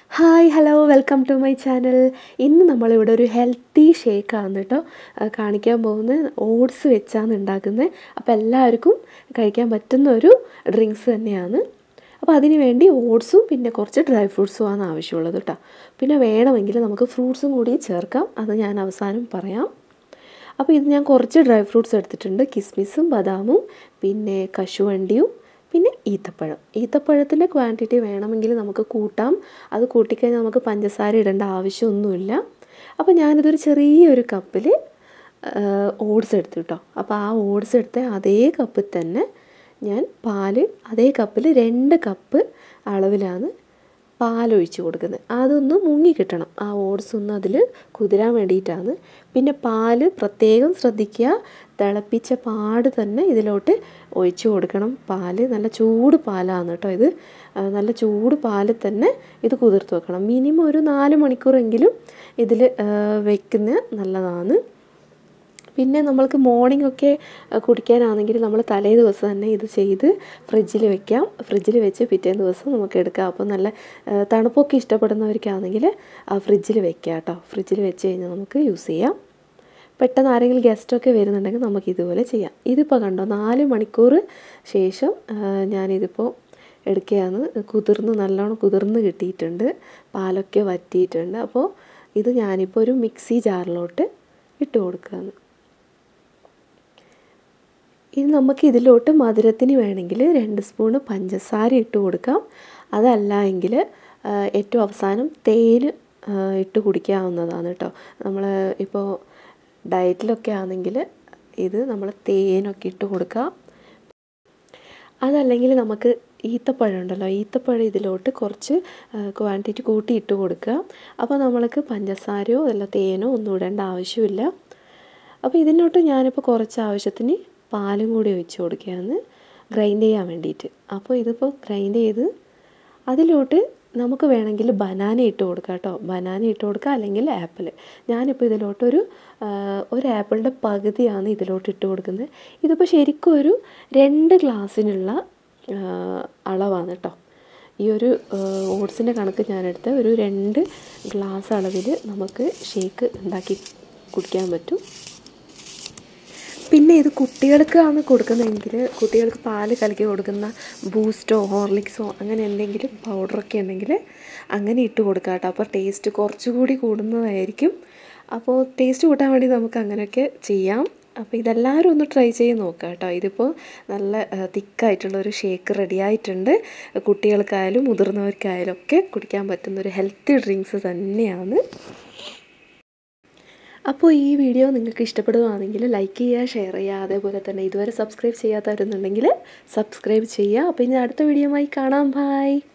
hi hello welcome to my channel ഇന്ന് നമ്മളിവിടെ ഒരു ഹെൽത്തി ഷേക്കാണ് കേട്ടോ ആ, കാണിക്കാൻ പോകുന്നത് ഓട്സ് വെച്ചാണ് ഉണ്ടാക്കുന്നത് അപ്പോൾ എല്ലാവർക്കും കഴിക്കാൻ പറ്റുന്ന ഒരു ഡ്രിങ്ക്സ് തന്നെയാണ് അപ്പോൾ അതിന് വേണ്ടി ഓട്സും പിന്നെ കുറച്ച് ഡ്രൈ ഫ്രൂട്ട്സും ആണ് ആവശ്യമുള്ളത് കേട്ടോ പിന്നെ വേണമെങ്കിൽ നമുക്ക് ഫ്രൂട്ട്സും കൂടി ചേർക്കാം അത് ഞാൻ അവസാനം പറയാം അപ്പോൾ ഇത് ഞാൻ കുറച്ച് ഡ്രൈ ഫ്രൂട്ട്സ് എടുത്തിട്ടുണ്ട് കിസ്മിസും ബദാമും പിന്നെ കശുവണ്ടിയും പിന്നെ ഈത്തപ്പഴം ഈത്തപ്പഴത്തിൻ്റെ ക്വാണ്ടിറ്റി വേണമെങ്കിൽ നമുക്ക് കൂട്ടാം അത് കൂട്ടിക്കഴിഞ്ഞാൽ നമുക്ക് പഞ്ചസാര ഇടേണ്ട ആവശ്യമൊന്നുമില്ല അപ്പോൾ ഞാനിതൊരു ചെറിയൊരു കപ്പിൽ ഓട്സ് എടുത്തു കേട്ടോ അപ്പോൾ ആ ഓട്സ് എടുത്ത അതേ കപ്പിൽ തന്നെ ഞാൻ പാല് അതേ കപ്പിൽ രണ്ട് കപ്പ് അളവിലാണ് പാലൊഴിച്ച് കൊടുക്കുന്നത് അതൊന്ന് മുങ്ങി കിട്ടണം ആ ഓട്സ് ഒന്ന് അതിൽ കുതിരാൻ വേണ്ടിയിട്ടാണ് പിന്നെ പാല് പ്രത്യേകം ശ്രദ്ധിക്കുക തിളപ്പിച്ച പാട് തന്നെ ഇതിലോട്ട് ഒഴിച്ച് കൊടുക്കണം പാല് നല്ല ചൂട് പാലാണ് കേട്ടോ ഇത് ആ, നല്ല ചൂട് പാലിൽ തന്നെ ഇത് കുതിർത്ത് വെക്കണം മിനിമം ഒരു നാല് മണിക്കൂറെങ്കിലും ഇതിൽ വെക്കുന്നത് നല്ലതാണ് പിന്നെ നമ്മൾക്ക് മോർണിംഗ് ഒക്കെ അഹ് കുടിക്കാനാണെങ്കിൽ നമ്മൾ തലേ ദിവസം തന്നെ ഇത് ചെയ്ത് ഫ്രിഡ്ജിൽ വെക്കാം ഫ്രിഡ്ജിൽ വെച്ച് പിറ്റേ ദിവസം നമുക്ക് എടുക്കാം അപ്പോൾ നല്ല അഹ് തണുപ്പൊക്കെ ഇഷ്ടപ്പെടുന്നവർക്കാണെങ്കിൽ ഫ്രിഡ്ജിൽ വെക്കാം കേട്ടോ ഫ്രിഡ്ജിൽ വെച്ച് കഴിഞ്ഞാൽ നമുക്ക് യൂസ് ചെയ്യാം പെട്ടെന്ന് ആരെങ്കിലും ഗസ്റ്റൊക്കെ വരുന്നുണ്ടെങ്കിൽ നമുക്ക് ഇതുപോലെ ചെയ്യാം ഇതിപ്പോൾ കണ്ടോ നാല് മണിക്കൂർ ശേഷം ആഹ് ഞാനിതിപ്പോൾ എടുക്കുകയാണ് കുതിർന്ന് നല്ലോണം കുതിർന്ന് കിട്ടിയിട്ടുണ്ട് പാലൊക്കെ വറ്റിയിട്ടുണ്ട് അപ്പോൾ ഇത് ഞാനിപ്പോൾ ഒരു മിക്സി ജാറിലോട്ട് ഇട്ട് കൊടുക്കുകയാണ് ഇനി നമുക്ക് ഇതിലോട്ട് മധുരത്തിന് വേണമെങ്കിൽ രണ്ട് സ്പൂണ് പഞ്ചസാര ഇട്ട് കൊടുക്കാം അതല്ല എങ്കിൽ ഏറ്റവും അവസാനം തേന് ആ, ഇട്ട് കുടിക്കാവുന്നതാണ് കേട്ടോ നമ്മൾ ഇപ്പോൾ ഡയറ്റിലൊക്കെ ആണെങ്കിൽ ഇത് നമ്മൾ തേനൊക്കെ ഇട്ട് കൊടുക്കാം അതല്ലെങ്കിൽ നമുക്ക് ഈത്തപ്പഴം ഉണ്ടല്ലോ ഈത്തപ്പഴം ഇതിലോട്ട് കുറച്ച് ക്വാണ്ടിറ്റി കൂട്ടി ഇട്ട് കൊടുക്കുക അപ്പോൾ നമ്മൾക്ക് പഞ്ചസാരയോ അല്ല തേനോ ഒന്നും ഇടേണ്ട ആവശ്യമില്ല അപ്പോൾ ഇതിനോട്ട് ഞാനിപ്പോൾ കുറച്ച് ആവശ്യത്തിന് പാലും കൂടി ഒഴിച്ച് കൊടുക്കുകയാണ് ഗ്രൈൻഡ് ചെയ്യാൻ വേണ്ടിയിട്ട് അപ്പോൾ ഇതിപ്പോൾ ഗ്രൈൻഡ് ചെയ്ത് അതിലോട്ട് നമുക്ക് വേണമെങ്കിൽ ബനാന ഇട്ട് കൊടുക്കാം കേട്ടോ ബനാന ഇട്ട് കൊടുക്കുക അല്ലെങ്കിൽ ആപ്പിൾ ഞാനിപ്പോൾ ഇതിലോട്ടൊരു ആ, ഒരു ആപ്പിളിൻ്റെ പകുതിയാണ് ഇതിലോട്ട് ഇട്ട് കൊടുക്കുന്നത് ഇതിപ്പോൾ ശരിക്കും ഒരു രണ്ട് ഗ്ലാസ്സിനുള്ള ആ, അളവാണ് കേട്ടോ ഈ ഒരു ഓട്സിൻ്റെ കണക്ക് ഞാനെടുത്ത് ഒരു രണ്ട് ഗ്ലാസ് അളവിൽ നമുക്ക് ഷേക്ക് ഉണ്ടാക്കി കുടിക്കാൻ പറ്റും പിന്നെ ഇത് കുട്ടികൾക്കാണ് കൊടുക്കുന്നതെങ്കിൽ കുട്ടികൾക്ക് പാല് കലക്കി കൊടുക്കുന്ന ബൂസ്റ്റോ ഹോർലിക്സോ അങ്ങനെ എന്തെങ്കിലും പൗഡറൊക്കെ ഉണ്ടെങ്കിൽ അങ്ങനെ ഇട്ട് കൊടുക്കാം കേട്ടോ അപ്പോൾ ടേസ്റ്റ് കുറച്ചുകൂടി കൂടുന്നതായിരിക്കും അപ്പോൾ ടേസ്റ്റ് കൂട്ടാൻ വേണ്ടി നമുക്ക് അങ്ങനെയൊക്കെ ചെയ്യാം അപ്പോൾ ഇതെല്ലാവരും ഒന്ന് ട്രൈ ചെയ്ത് നോക്കാം കേട്ടോ ഇതിപ്പോൾ നല്ല തിക്കായിട്ടുള്ള ഒരു ഷേക്ക് റെഡി ആയിട്ടുണ്ട് കുട്ടികൾക്കായാലും മുതിർന്നവർക്കായാലും ഒക്കെ കുടിക്കാൻ പറ്റുന്ന ഒരു ഹെൽത്തി ഡ്രിങ്ക്സ് തന്നെയാണ് അപ്പോൾ ഈ വീഡിയോ നിങ്ങൾക്ക് ഇഷ്ടപ്പെടുകയാണെങ്കിൽ ലൈക്ക് ചെയ്യുക ഷെയർ ചെയ്യുക അതേപോലെ തന്നെ ഇതുവരെ സബ്സ്ക്രൈബ് ചെയ്യാത്തവരുന്നുണ്ടെങ്കിൽ സബ്സ്ക്രൈബ് ചെയ്യുക അപ്പോൾ ഇനി അടുത്ത വീഡിയോയുമായി കാണാം ബൈ